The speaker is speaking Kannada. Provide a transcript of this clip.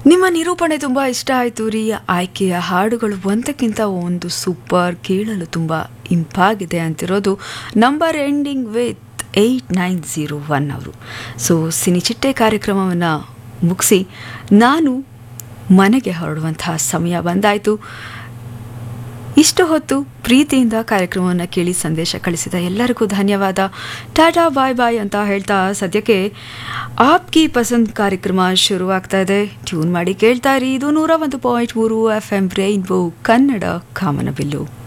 ನಿಮ್ಮ ನಿರೂಪಣೆ ತುಂಬ ಇಷ್ಟ ಆಯಿತು ರೀ ಆಯ್ಕೆಯ ಹಾಡುಗಳು ಒಂದಕ್ಕಿಂತ ಒಂದು ಸೂಪರ್ ಕೇಳಲು ತುಂಬ ಇಂಪಾಗಿದೆ ಅಂತಿರೋದು number ending with eight nine zero one ಅವರು ಸೊ ಸಿನಿಚಿಟ್ಟೆ ಕಾರ್ಯಕ್ರಮವನ್ನು ಮುಗಿಸಿ ನಾನು ಮನೆಗೆ ಹೊರಡುವಂತಹ ಸಮಯ ಬಂದಾಯಿತು ಇಷ್ಟು ಹೊತ್ತು ಪ್ರೀತಿಯಿಂದ ಕಾರ್ಯಕ್ರಮವನ್ನು ಕೇಳಿ ಸಂದೇಶ ಕಳಿಸಿದ ಎಲ್ಲರಿಗೂ ಧನ್ಯವಾದ ಟಾಟಾ ಬಾಯ್ ಬಾಯ್ ಅಂತ ಹೇಳ್ತಾ ಸದ್ಯಕ್ಕೆ ಆಪ್ಕಿ ಪಸಂದ್ ಕಾರ್ಯಕ್ರಮ ಶುರುವಾಗ್ತಾ ಇದೆ ಟ್ಯೂನ್ ಮಾಡಿ ಕೇಳ್ತಾ ಇರಿ ಇದು ನೂರ ಒಂದು ಪಾಯಿಂಟ್ ಮೂರು ಎಫ್ ಎಂ ರೈನ್ಬೋ ಕನ್ನಡ ಕಾಮನಬಿಲ್ಲು